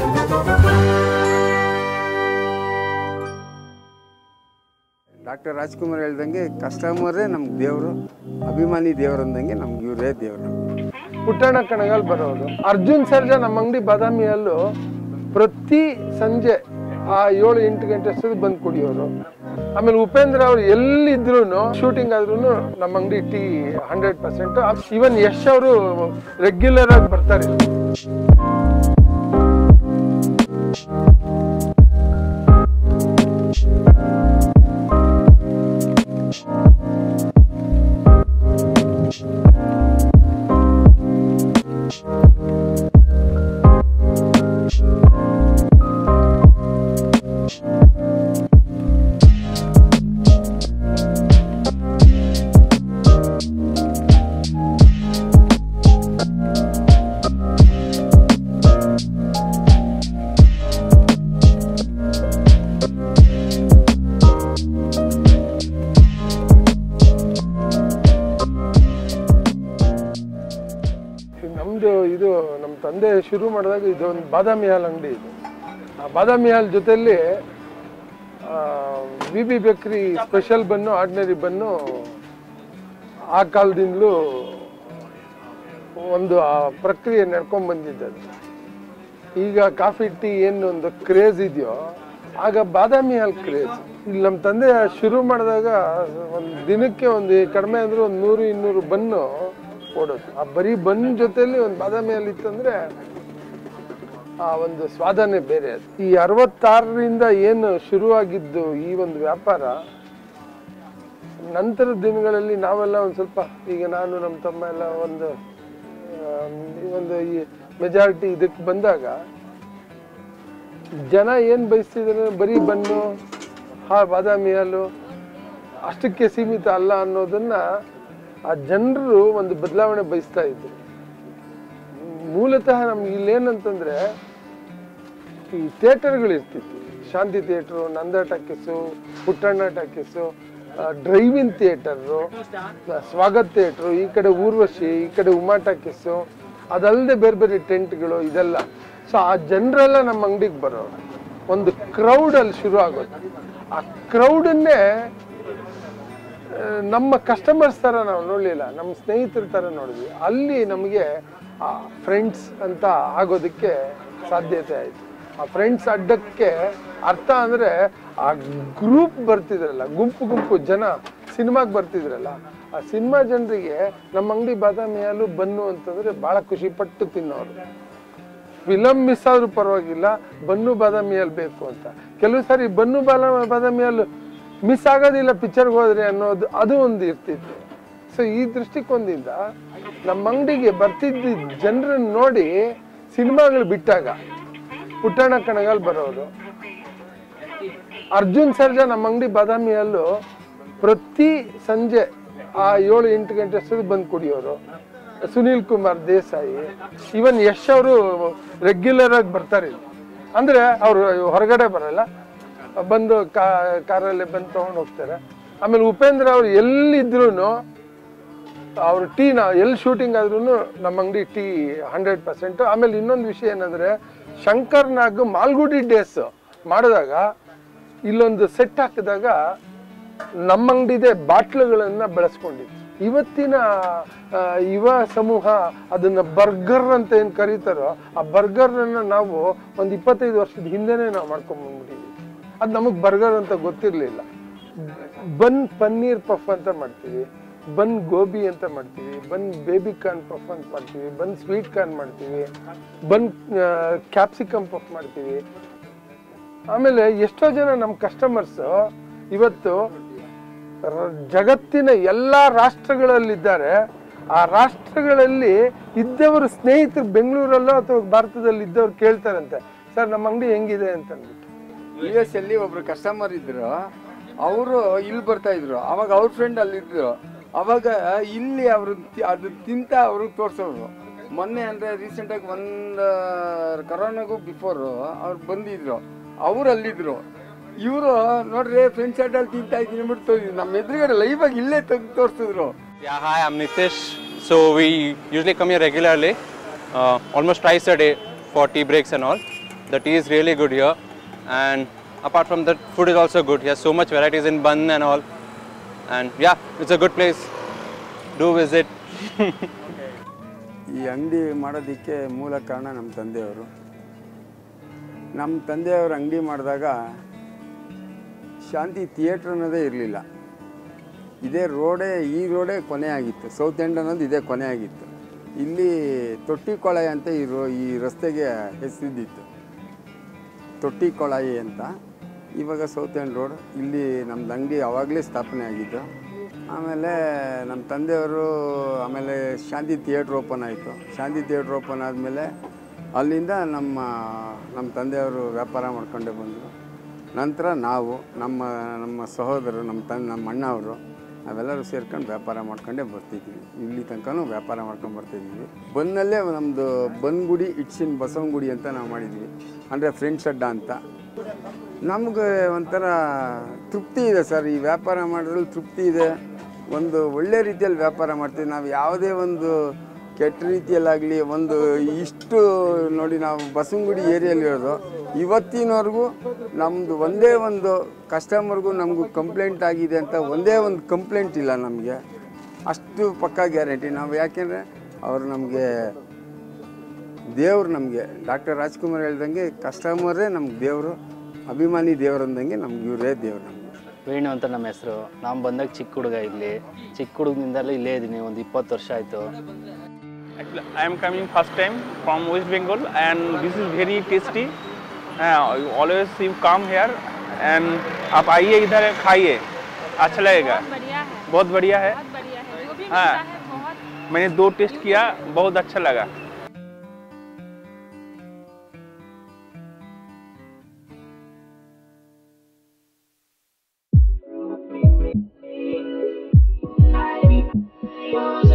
Doctor Rajkumar ಹೇಳ್ದಂಗೆ ಕಸ್ಟಮರೇ ನಮ್ಗೆ ದೇವರು ಅಭಿಮಾನಿ ದೇವ್ರು ಅಂದಂಗೆ ನಮ್ಗೆ ಇವರೇ ದೇವ್ರು ಪುಟ್ಟಣ್ಣ ಕಣಗಾಲ್ ಬರೋದು ಅರ್ಜುನ್ ಸರ್ಜಾ ನಮ್ಮ ಅಂಗಡಿ ಬಾದಾಮಿ ಹಾಲು ಪ್ರತಿ ಸಂಜೆ ಆ ಏಳು ಎಂಟು ಗಂಟೆ ಅಷ್ಟೊತ್ತಿಗೆ ಬಂದು ಕುಡಿಯೋರು ಆಮೇಲೆ ಉಪೇಂದ್ರ ಅವ್ರು ಎಲ್ಲಿದ್ರು ಶೂಟಿಂಗ್ ಆದ್ರೂ ನಮ್ಮ ಅಂಗಡಿ tea hundred percent even Yash ಅವರು ರೆಗ್ಯುಲರ್ ಆಗಿ ಬರ್ತಾರೆ ನಮ್ದು ಇದು ನಮ್ಮ ತಂದೆ ಶುರು ಮಾಡಿದಾಗ ಇದು ಒಂದು ಬಾದಾಮಿ ಹಾಲ್ ಅಂಗಡಿ ಇದು ಆ ಬಾದಾಮಿ ಹಾಲ್ ಜೊತೆಯಲ್ಲಿ V B bakery special bun ordinary bun ಆ ಕಾಲದಿಂದಲೂ ಒಂದು ಆ ಪ್ರಕ್ರಿಯೆ ನಡ್ಕೊಂಡ್ ಬಂದಿದ್ದದು ಈಗ ಕಾಫಿ ಟೀ ಏನು ಒಂದು ಕ್ರೇಜ್ ಇದೆಯೋ ಆಗ ಬಾದಾಮಿ ಹಾಲ್ ಕ್ರೇಜ್ ಇಲ್ಲಿ ನಮ್ಮ ತಂದೆ ಶುರು ಮಾಡಿದಾಗ ಒಂದು ದಿನಕ್ಕೆ ಒಂದು ಕಡಿಮೆ ಅಂದ್ರೆ ಒಂದು ನೂರು ಇನ್ನೂರು ಬನ್ನು ಓಡೋದು ಆ ಬರೀ ಬನ್ ಜೊತೆಲಿ ಒಂದು ಬಾದಾಮಿ ಹಾಲ್ ಇತ್ತಂದ್ರೆ ಆ ಒಂದು ಸ್ವಾದನೆ ಬೇರೆ ಅದು ಈ ಅರವತ್ತಾರರಿಂದ ಏನು ಶುರುವಾಗಿದ್ದು ಈ ಒಂದು ವ್ಯಾಪಾರ ನಂತರದ ದಿನಗಳಲ್ಲಿ ನಾವೆಲ್ಲ ಒಂದು ಸ್ವಲ್ಪ ಈಗ ನಾನು ನಮ್ಮ ತಮ್ಮ ಎಲ್ಲ ಒಂದು ಆಮ್, ಈ ಒಂದು ಈ ಮೆಜಾರಿಟಿ ಇದಕ್ಕೆ ಬಂದಾಗ ಜನ ಏನು ಬಯಸ್ತಿದ್ದಾರೆ ಬರೀ ಬನ್ನು ಹಾ ಬಾದಾಮಿ ಹಾಲು ಅಷ್ಟಕ್ಕೆ ಸೀಮಿತ ಅಲ್ಲ ಅನ್ನೋದನ್ನ ಆ ಜನರು ಒಂದು ಬದಲಾವಣೆ ಬಯಸ್ತಾ ಇದ್ರು ಮೂಲತಃ ನಮ್ಗೆ ಇಲ್ಲೇನಂತಂದ್ರೆ ಈ ಥಿಯೇಟರ್ಗಳು ಇರ್ತಿತ್ತು Shanti theatre Nanda talkies Puttanna talkies drive in theatre Swagat theatre ಈ ಕಡೆ ಊರ್ವಶಿ ಈ ಕಡೆ ಉಮಾ ಟಾಕೀಸು ಅದಲ್ಲದೆ ಬೇರೆ ಬೇರೆ ಟೆಂಟ್ಗಳು ಇದೆಲ್ಲ ಸೊ ಆ ಜನರೆಲ್ಲ ನಮ್ಮ ಅಂಗಡಿಗೆ ಬರೋರು ಒಂದು ಕ್ರೌಡ್ ಅಲ್ಲಿ ಶುರು ಆಗೋದು ಆ ಕ್ರೌಡನ್ನೇ ಆ, ನಮ್ಮ ಕಸ್ಟಮರ್ಸ್ ಥರ ನಾವು ನೋಡಲಿಲ್ಲ ನಮ್ಮ ಸ್ನೇಹಿತರ ಥರ ನೋಡಿದ್ವಿ ಅಲ್ಲಿ ನಮಗೆ ಆ ಫ್ರೆಂಡ್ಸ್ ಅಂತ ಆಗೋದಕ್ಕೆ ಸಾಧ್ಯತೆ ಆಯಿತು ಆ ಫ್ರೆಂಡ್ಸ್ ಅಡ್ಡಕ್ಕೆ ಅರ್ಥ ಅಂದರೆ ಆ ಗ್ರೂಪ್ ಬರ್ತಿದ್ರಲ್ಲ ಗುಂಪು ಗುಂಪು ಜನ ಸಿನಿಮಾಗೆ ಬರ್ತಿದ್ರಲ್ಲ ಆ ಸಿನಿಮಾ ಜನರಿಗೆ ನಮ್ಮ ಅಂಗಡಿ ಬಾದಾಮಿ ಹಾಲು ಬನ್ನು ಅಂತಂದರೆ ಭಾಳ ಖುಷಿಪಟ್ಟು ತಿನ್ನೋರು ಫಿಲಮ್ ಮಿಸ್ ಆದ್ರೂ ಪರವಾಗಿಲ್ಲ ಬನ್ನು ಬಾದಾಮಿ ಹಾಲು ಬೇಕು ಅಂತ ಕೆಲವು ಸಾರಿ ಬನ್ನು ಬಾಲ ಬಾದಾಮಿ ಹಾಲು ಮಿಸ್ ಆಗೋದಿಲ್ಲ ಪಿಕ್ಚರ್ಗೆ ಹೋದ್ರೆ ಅನ್ನೋದು ಅದು ಒಂದು ಇರ್ತಿತ್ತು ಸೊ ಈ ದೃಷ್ಟಿಕೋನದಿಂದ ನಮ್ಮ ಅಂಗಡಿಗೆ ಬರ್ತಿದ್ದ ಜನರನ್ನ ನೋಡಿ ಸಿನಿಮಾಗಳು ಬಿಟ್ಟಾಗ ಪುಟ್ಟಣ್ಣ ಕಣಗಾಲ್ ಬರೋರು ಅರ್ಜುನ್ ಸರ್ಜಾ ನಮ್ಮ ಅಂಗಡಿ ಬಾದಾಮಿ ಹಾಲು ಪ್ರತಿ ಸಂಜೆ ಆ ಏಳು ಎಂಟು ಗಂಟೆ ಅಷ್ಟೊತ್ತಿಗೆ ಬಂದು ಕುಡಿಯೋರು ಸುನೀಲ್ ಕುಮಾರ್ ದೇಸಾಯಿ ಇವನ್ ಯಶ್ ಅವರು ರೆಗ್ಯುಲರ್ ಆಗಿ ಬರ್ತಾರೆ ಇಲ್ಲಿ. ಅಂದ್ರೆ ಅವರು ಹೊರಗಡೆ ಬರಲ್ಲ ಬಂದು ಕಾ ಕಾರಲ್ಲೇ ಬಂದು ತಗೊಂಡು ಹೋಗ್ತಾರೆ ಆಮೇಲೆ ಉಪೇಂದ್ರ ಅವ್ರು ಎಲ್ಲಿದ್ರು ಅವ್ರ ಟೀನ ಎಲ್ಲಿ ಶೂಟಿಂಗ್ ಆದ್ರೂ ನಮ್ಮ ಅಂಗಡಿ ಟೀ ಹಂಡ್ರೆಡ್ ಪರ್ಸೆಂಟ್ ಆಮೇಲೆ ಇನ್ನೊಂದು ವಿಷಯ ಏನಂದ್ರೆ ಶಂಕರ್ ನಾಗ್ ಮಾಲ್ಗುಡಿ ಡೇಸ್ ಮಾಡಿದಾಗ ಇಲ್ಲೊಂದು ಸೆಟ್ ಹಾಕಿದಾಗ ನಮ್ಮ ಅಂಗಡಿದೆ ಬಾಟ್ಲುಗಳನ್ನ ಬೆಳೆಸ್ಕೊಂಡಿತ್ತು ಇವತ್ತಿನ ಆ, ಯುವ ಸಮೂಹ ಅದನ್ನ ಬರ್ಗರ್ ಅಂತ ಏನ್ ಕರೀತಾರೋ ಆ ಬರ್ಗರ್ ಅನ್ನ ನಾವು ಒಂದು ಇಪ್ಪತ್ತೈದು ವರ್ಷದ ಹಿಂದೆನೆ ನಾವು ಮಾಡ್ಕೊಂಡ್ ಬಂದ್ಬಿಟ್ಟಿದ್ವಿ ಅದು ನಮಗ್ ಬರ್ಗರ್ ಅಂತ ಗೊತ್ತಿರ್ಲಿಲ್ಲ ಬನ್ ಪನ್ನೀರ್ ಪಫ್ ಅಂತ ಮಾಡ್ತೀವಿ ಬನ್ ಗೋಬಿ ಅಂತ ಮಾಡ್ತೀವಿ ಬನ್ ಬೇಬಿ ಕಾರ್ನ್ ಪಫ್ ಅಂತ ಮಾಡ್ತೀವಿ ಬನ್ ಸ್ವೀಟ್ ಕಾರ್ನ್ ಮಾಡ್ತೀವಿ ಬನ್ ಕ್ಯಾಪ್ಸಿಕಮ್ ಪಫ್ ಮಾಡ್ತೀವಿ ಆಮೇಲೆ ಎಷ್ಟೋ ಜನ ನಮ್ಮ ಕಸ್ಟಮರ್ಸ್ ಇವತ್ತು ರ- ಜಗತ್ತಿನ ಎಲ್ಲ ರಾಷ್ಟ್ರಗಳಲ್ಲಿದ್ದಾರೆ ಆ ರಾಷ್ಟ್ರಗಳಲ್ಲಿ ಇದ್ದವರು ಸ್ನೇಹಿತರು ಬೆಂಗಳೂರಲ್ಲೋ ಅಥವಾ ಭಾರತದಲ್ಲಿ ಇದ್ದವ್ರು ಕೇಳ್ತಾರಂತೆ ಸರ್ ನಮ್ಮ ಅಂಗಡಿ ಹೆಂಗಿದೆ ಅಂತ ಅಂದ್ಬಿಟ್ಟು ಯು ಎಸ್ ಅಲ್ಲಿ ಒಬ್ರು ಕಸ್ಟಮರ್ ಇದ್ರು ಅವರು ಇಲ್ಲಿ ಬರ್ತಾ ಇದ್ರು ಅವಾಗ ಅವ್ರ ಫ್ರೆಂಡ್ ಅಲ್ಲಿ ಇದ್ರು ಅವಾಗ ಇಲ್ಲಿ ಅವರು ಅದು ತಿಂತ ಅವ್ರಿಗೆ ತೋರ್ಸೋರು ಮೊನ್ನೆ ಅಂದ್ರೆ ರೀಸೆಂಟ್ ಆಗಿ ಒಂದು ಕರೋನಾಗೂ ಬಿಫೋರ್ ಅವ್ರು ಬಂದಿದ್ರು ಅವ್ರು ಅಲ್ಲಿದ್ರು ಇವರು ನೋಡ್ರಿ ಫ್ರೆಂಡ್ಸ್ ಅಲ್ಲಿ ತಿಂತಾ ಇದ್ದೀನಿ ಅಂದ್ಬಿಟ್ಟು ನಮ್ಮ ಎದುರುಗಡೆ ಲೈವ್ ಆಗಿ ಇಲ್ಲೇ ತೆಗ್ದು ತೋರಿಸಿದ್ರು Yeah, hi, I'm Nitish. So we usually come here regularly, uh, almost twice a day for tea breaks and all. The tea is really good here, and apart from that, food is also good. He has so much varieties in bun and all, and yeah, it's a good place. Do visit. ಈ ಅಂಗಡಿ ಮಾಡೋದಕ್ಕೆ ಮೂಲ ಕಾರಣ ನಮ್ಮ ತಂದೆಯವರು ನಮ್ಮ ತಂದೆಯವರು ಅಂಗಡಿ ಮಾಡಿದಾಗ ಶಾಂತಿ ಥಿಯೇಟ್ರ್ ಅನ್ನೋದೇ ಇರಲಿಲ್ಲ ಇದೇ ರೋಡೇ ಈ ರೋಡೇ ಕೊನೆ ಆಗಿತ್ತು ಸೌತ್ ಎಂಡ್ ಅನ್ನೋದು ಇದೇ ಕೊನೆ ಆಗಿತ್ತು ಇಲ್ಲಿ ತೊಟ್ಟಿಕೊಳಾಯಿ ಅಂತ ಈ ರೋ ಈ ರಸ್ತೆಗೆ ಹೆಸರಿದ್ದಿತ್ತು ತೊಟ್ಟಿಕೊಳಾಯಿ ಅಂತ ಇವಾಗ ಸೌತ್ ಎಂಡ್ ರೋಡ್ ಇಲ್ಲಿ ನಮ್ದು ಅಂಗಡಿ ಆವಾಗಲೇ ಸ್ಥಾಪನೆ ಆಗಿದ್ದು ಆಮೇಲೆ ನಮ್ಮ ತಂದೆಯವರು ಆಮೇಲೆ ಶಾಂತಿ ಥಿಯೇಟ್ರ್ ಓಪನ್ ಆಯಿತು ಶಾಂತಿ ಥಿಯೇಟ್ರ್ ಓಪನ್ ಆದಮೇಲೆ ಅಲ್ಲಿಂದ ನಮ್ಮ ನಮ್ಮ ತಂದೆಯವರು ವ್ಯಾಪಾರ ಮಾಡ್ಕೊಂಡೇ ಬಂದರು ನಂತರ ನಾವು ನಮ್ಮ ನಮ್ಮ ಸಹೋದರರು ನಮ್ಮ ತನ್ ನಮ್ಮ ಅಣ್ಣವರು ನಾವೆಲ್ಲರೂ ಸೇರ್ಕೊಂಡು ವ್ಯಾಪಾರ ಮಾಡ್ಕೊಂಡೇ ಬರ್ತಿದ್ವಿ ಇಲ್ಲಿ ತನಕನೂ ವ್ಯಾಪಾರ ಮಾಡ್ಕೊಂಡು ಬರ್ತಿದ್ವಿ ಬನ್ನಲ್ಲೇ ನಮ್ಮದು ಬನ್ಗುಡಿ ಇಟ್ಸಿನ ಬಸವನಗುಡಿ ಅಂತ ನಾವು ಮಾಡಿದ್ವಿ ಅಂದರೆ ಫ್ರೆಂಡ್ಸ್ ಅಡ್ಡ ಅಂತ ನಮಗೆ ಒಂಥರ ತೃಪ್ತಿ ಇದೆ ಸರ್ ಈ ವ್ಯಾಪಾರ ಮಾಡೋದ್ರಲ್ಲಿ ತೃಪ್ತಿ ಇದೆ ಒಂದು ಒಳ್ಳೆ ರೀತಿಯಲ್ಲಿ ವ್ಯಾಪಾರ ಮಾಡ್ತೀವಿ ನಾವು ಯಾವುದೇ ಒಂದು ಕೆಟ್ಟ ರೀತಿಯಲ್ಲಾಗಲಿ ಒಂದು ಇಷ್ಟು ನೋಡಿ ನಾವು ಬಸವನಗುಡಿ ಏರಿಯಲ್ಲಿರೋದು ಇವತ್ತಿನವರೆಗೂ ನಮ್ಮದು ಒಂದೇ ಒಂದು ಕಸ್ಟಮರ್ಗೂ ನಮಗೂ ಕಂಪ್ಲೇಂಟ್ ಆಗಿದೆ ಅಂತ ಒಂದೇ ಒಂದು ಕಂಪ್ಲೇಂಟ್ ಇಲ್ಲ ನಮಗೆ ಅಷ್ಟು ಪಕ್ಕಾ ಗ್ಯಾರಂಟಿ ನಾವು ಯಾಕೆಂದರೆ ಅವರು ನಮಗೆ ದೇವ್ರು ನಮಗೆ ಡಾಕ್ಟರ್ ರಾಜ್ಕುಮಾರ್ ಹೇಳ್ದಂಗೆ ಕಸ್ಟಮರೇ ನಮ್ಗೆ ದೇವರು ಅಭಿಮಾನಿ ದೇವ್ರು ಅಂದಂಗೆ ನಮ್ಗೆ ಇವರೇ ದೇವ್ರು ನಮಗೆ ವೇಣು ಅಂತ ನಮ್ಮ ಹೆಸರು ನಾವು ಬಂದಾಗ ಚಿಕ್ಕ ಹುಡುಗ ಇಲ್ಲಿ ಚಿಕ್ಕ ಹುಡುಗನಿಂದಲೂ ಇಲ್ಲೇ ಇದ್ದೀನಿ ಒಂದು ಇಪ್ಪತ್ತು ವರ್ಷ ಆಯಿತು Actually, I am coming first time from West Bengal and this is very tasty. Uh, you always you come here and आप आइए इधर खाइए अच्छा लगेगा बढ़िया है बहुत बढ़िया है बहुत बढ़िया है जो भी हाँ। मिलता है बहुत मैंने दो टेस्ट किया बहुत अच्छा लगा Yours